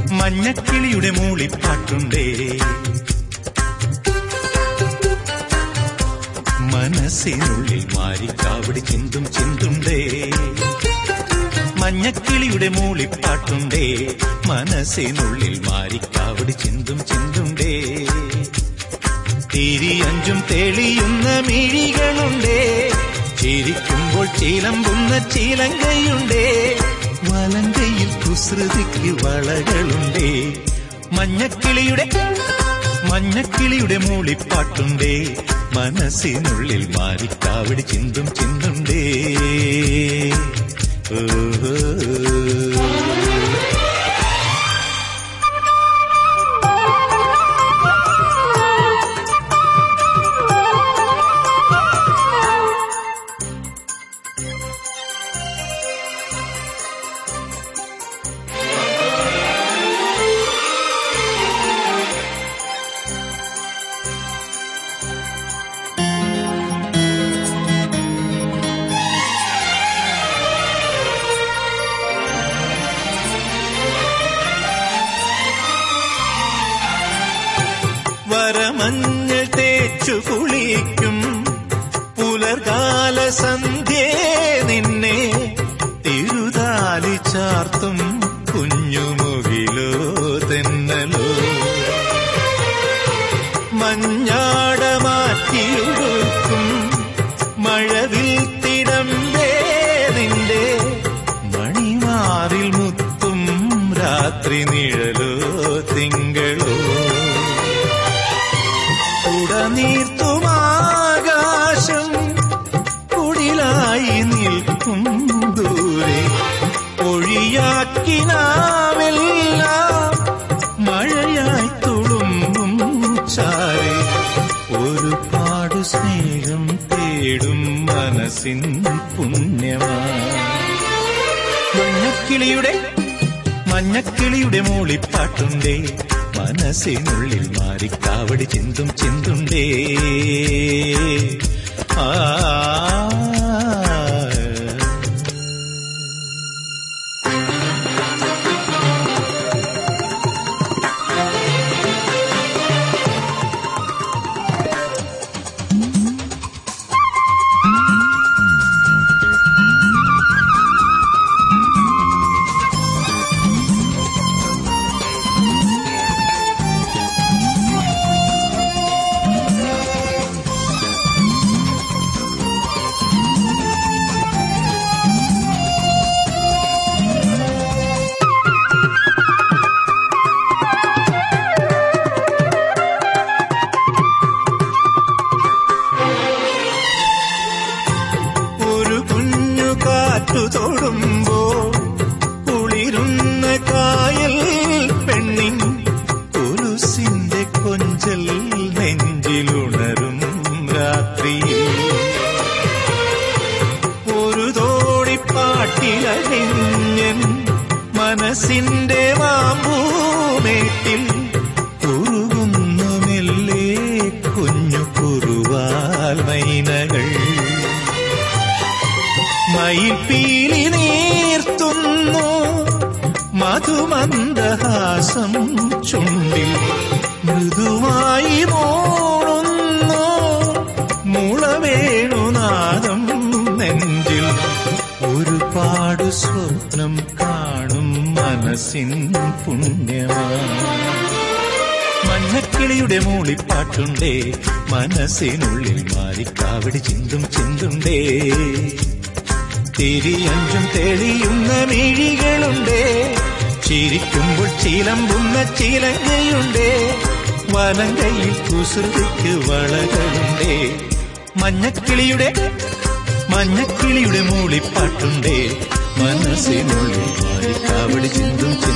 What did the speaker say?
മഞ്ഞക്കിളിയുടെ മൂളിപ്പാട്ടുണ്ടേ മനസ്സിനുള്ളിൽ മാരിക്കാവടി ചിന്തും ചിന്തുണ്ടേ മഞ്ഞക്കിളിയുടെ മൂളിപ്പാട്ടുണ്ടേ മനസ്സിനുള്ളിൽ മാരിക്കാവടി ചിന്തും ചിന്തുണ്ടേ തിരിയഞ്ചും തെളിയുന്ന മിഴികളുണ്ടേ ചിരിക്കുമ്പോൾ ചീലമ്പുന്ന ചീലങ്കയുണ്ടേ വലങ്കയിൽ കുസൃതിക്ക് വളകളുണ്ടേ മഞ്ഞക്കിളിയുടെ മഞ്ഞക്കിളിയുടെ മൂളിപ്പാട്ടുണ്ടേ മനസ്സിനുള്ളിൽ മാറിക്കാവടി ചിന്തും ചിന്തുണ്ടേ ഓ വരമഞ്ഞൾ തേച്ചു കുളിക്കും പുലർകാല സന്ധ്യേ നിന്നെ തിരുതാലി ചാർത്തും കുഞ്ഞുമുകിലോ തെന്നലോ മഞ്ഞാട മാറ്റിയൊടുക്കും മഴവിൽ തിടമ്പേ നിന്റെ മണിമാറിൽ മുത്തും രാത്രി നിഴലോ തിങ്കളോ ഉടനീർത്തുമാകാശം കുടിലായി നിൽക്കും ദൂരെ ഒഴിയാക്കിനാവെല്ലാം മഴയായി തുളുമ്പും ചാരെ ഒരുപാട് സ്നേഹം തേടും മനസ്സിൻ പുണ്യമാണ് മഞ്ഞക്കിളിയുടെ മഞ്ഞക്കിളിയുടെ മൂളിപ്പാട്ടുണ്ടേ മനസ്സിനുള്ളിൽ മാറിക്കാവടി ചിന്തും ചിന്തുണ്ടേ ആ ഒരു കുഞ്ഞു കാറ്റു തൊടുമ്പോൾ കുളിരുന്ന കായൽ പെണ്ണിൻ കുരുസിന്റെ കൊഞ്ചൽ നെഞ്ചിലുണരും രാത്രിയിൽ ഒരു തോടിപ്പാട്ടിലഴിഞ്ഞൻ മനസ്സിന്റെ മാമ്പൂമേട്ടിൽ കുറുകുന്നു മെല്ലെ കുഞ്ഞു കുറുവാൽ മൈനകൾ മയിൽപ്പീലി നീർത്തുന്നു മധുമന്ദഹാസം ചുണ്ടിൽ മൃദുവായി മോളുന്നു മുളവേണുനാദം നെഞ്ചിൽ ഒരുപാട് സ്വപ്നം കാണും മനസ്സിൻ പുണ്യമാണ് മഞ്ഞക്കിളിയുടെ മൂളിപ്പാട്ടുണ്ടേ മനസ്സിനുള്ളിൽ മാറിക്കാവടി ചിന്തും ചിന്തുണ്ടേ തിരിയഞ്ചും തെളിയുന്ന മിഴികളുണ്ടേ ചിരിക്കുമ്പോൾ ചിലമ്പുന്ന ചിലങ്കയുണ്ടേ വലങ്കയിൽ കുസൃതിക്ക് വളകളുണ്ടേ മഞ്ഞക്കിളിയുടെ മഞ്ഞക്കിളിയുടെ മൂളിപ്പാട്ടുണ്ടേ മനസ്സിനുള്ളിൽ മാറിക്കാവടി ചിന്തും